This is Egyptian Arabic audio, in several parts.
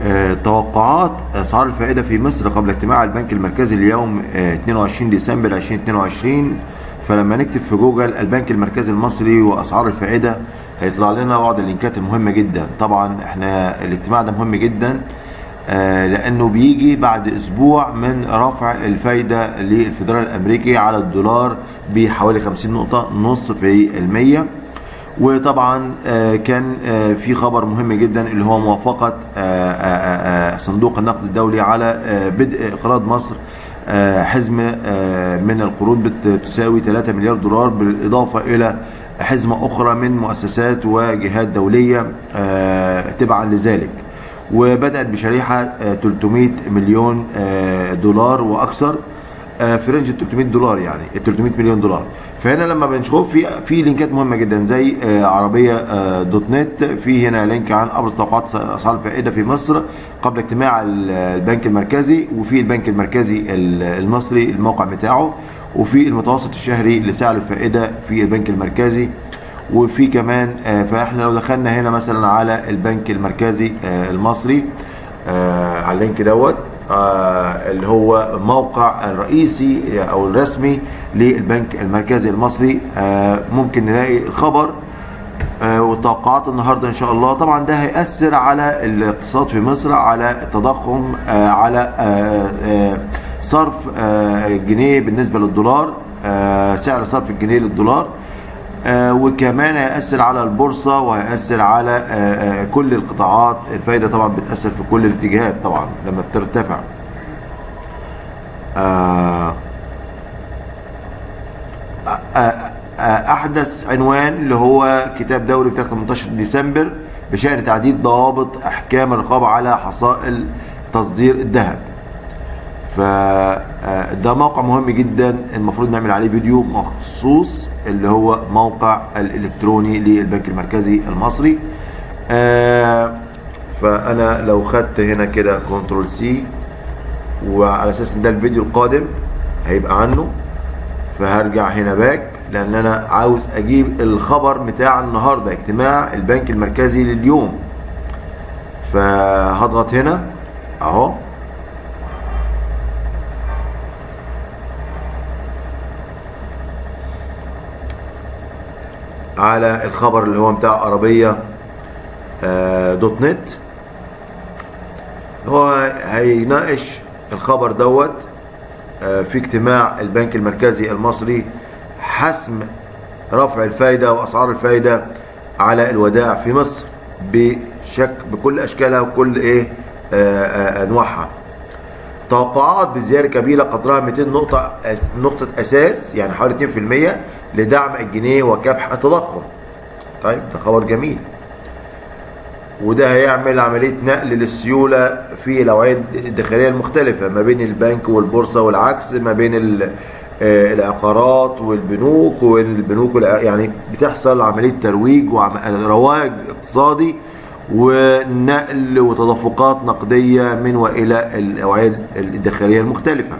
آه، توقعات اسعار الفائده في مصر قبل اجتماع البنك المركزي اليوم آه، 22 ديسمبر 2022 فلما نكتب في جوجل البنك المركزي المصري واسعار الفائده هيطلع لنا بعض اللينكات المهمه جدا طبعا احنا الاجتماع ده مهم جدا آه، لانه بيجي بعد اسبوع من رفع الفايده للفدرال الامريكي على الدولار بحوالي 50 نقطه نص في الميه وطبعا آه، كان آه، في خبر مهم جدا اللي هو موافقه آه، آه، آه، صندوق النقد الدولي على آه، بدء اقراض مصر آه، حزمه آه، من القروض بت- تساوي 3 مليار دولار بالاضافه الى حزمه اخرى من مؤسسات وجهات دوليه آه، تبعا لذلك وبدات بشريحه آه، 300 مليون آه، دولار واكثر آه، في رينج 300 دولار يعني 300 مليون دولار فهنا لما بنشوف في في لينكات مهمه جدا زي آه، عربيه آه، دوت نت في هنا لينك عن ابرز توقعات اسعار الفائده في مصر قبل اجتماع ال- البنك المركزي وفي البنك المركزي ال- المصري الموقع بتاعه وفي المتوسط الشهري لسعر الفائده في البنك المركزي وفي كمان آه، فاحنا لو دخلنا هنا مثلا على البنك المركزي آه، المصري آه، على اللينك دوت آه، اللي هو موقع الرئيسي او الرسمي للبنك المركزي المصري آه، ممكن نلاقي الخبر آه، وتوقعات النهارده ان شاء الله طبعا ده هيأثر على الاقتصاد في مصر على التضخم آه، على آه، آه، صرف آه، الجنيه بالنسبه للدولار آه، سعر صرف الجنيه للدولار آه، وكمان هيأثر على البورصة وهيأثر على آه، آه، كل القطاعات الفايدة طبعا بتأثر في كل الاتجاهات طبعا لما بترتفع آه، آه، آه، أحدث عنوان اللي هو كتاب دوري بتاع 18 ديسمبر بشأن تعديل ضوابط أحكام الرقابة على حصائل تصدير الذهب فده موقع مهم جدا المفروض نعمل عليه فيديو مخصوص اللي هو موقع الالكتروني للبنك المركزي المصري آه، فانا لو خدت هنا كده كنترول سي وعلى اساس ان ده الفيديو القادم هيبقى عنه فهرجع هنا باك لان انا عاوز اجيب الخبر بتاع النهارده اجتماع البنك المركزي لليوم فهضغط هنا اهو على الخبر اللي هو بتاع عربية آه، دوت نت هو هيناقش الخبر دوت آه، في اجتماع البنك المركزي المصري حسم رفع الفايدة وأسعار الفايدة على الودائع في مصر بشك بكل أشكالها وكل إيه آه، آه، أنواعها توقعات بزيادة كبيرة قدرها 200 نقطة أس... نقطة أساس يعني حوالي 2% لدعم الجنيه وكبح التضخم. طيب ده خبر جميل. وده هيعمل عملية نقل للسيولة في الأوعية الداخلية المختلفة ما بين البنك والبورصة والعكس ما بين ال... آه، العقارات والبنوك والبنوك والع... يعني بتحصل عملية ترويج ورواج اقتصادي ونقل وتدفقات نقدية من وإلى الأوعية الداخلية المختلفة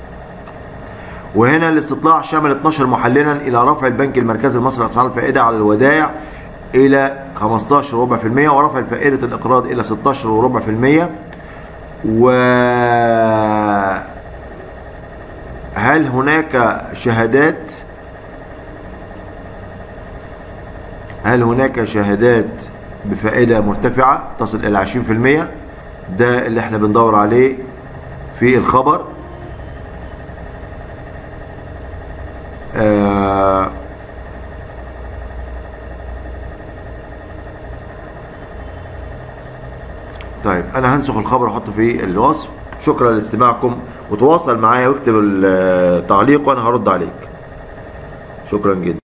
وهنا الاستطلاع شمل 12 محللا إلى رفع البنك المركزي المصري أسعار الفائدة على الودائع إلى 15 ربع في المية ورفع فائدة الإقراض إلى 16 وربع في المية و هل هناك شهادات هل هناك شهادات بفائدة مرتفعة تصل إلى 20% ده اللي احنا بندور عليه في الخبر آه طيب انا هنسخ الخبر واحطه في الوصف شكرا لاستماعكم وتواصل معايا واكتب التعليق وانا هرد عليك شكرا جدا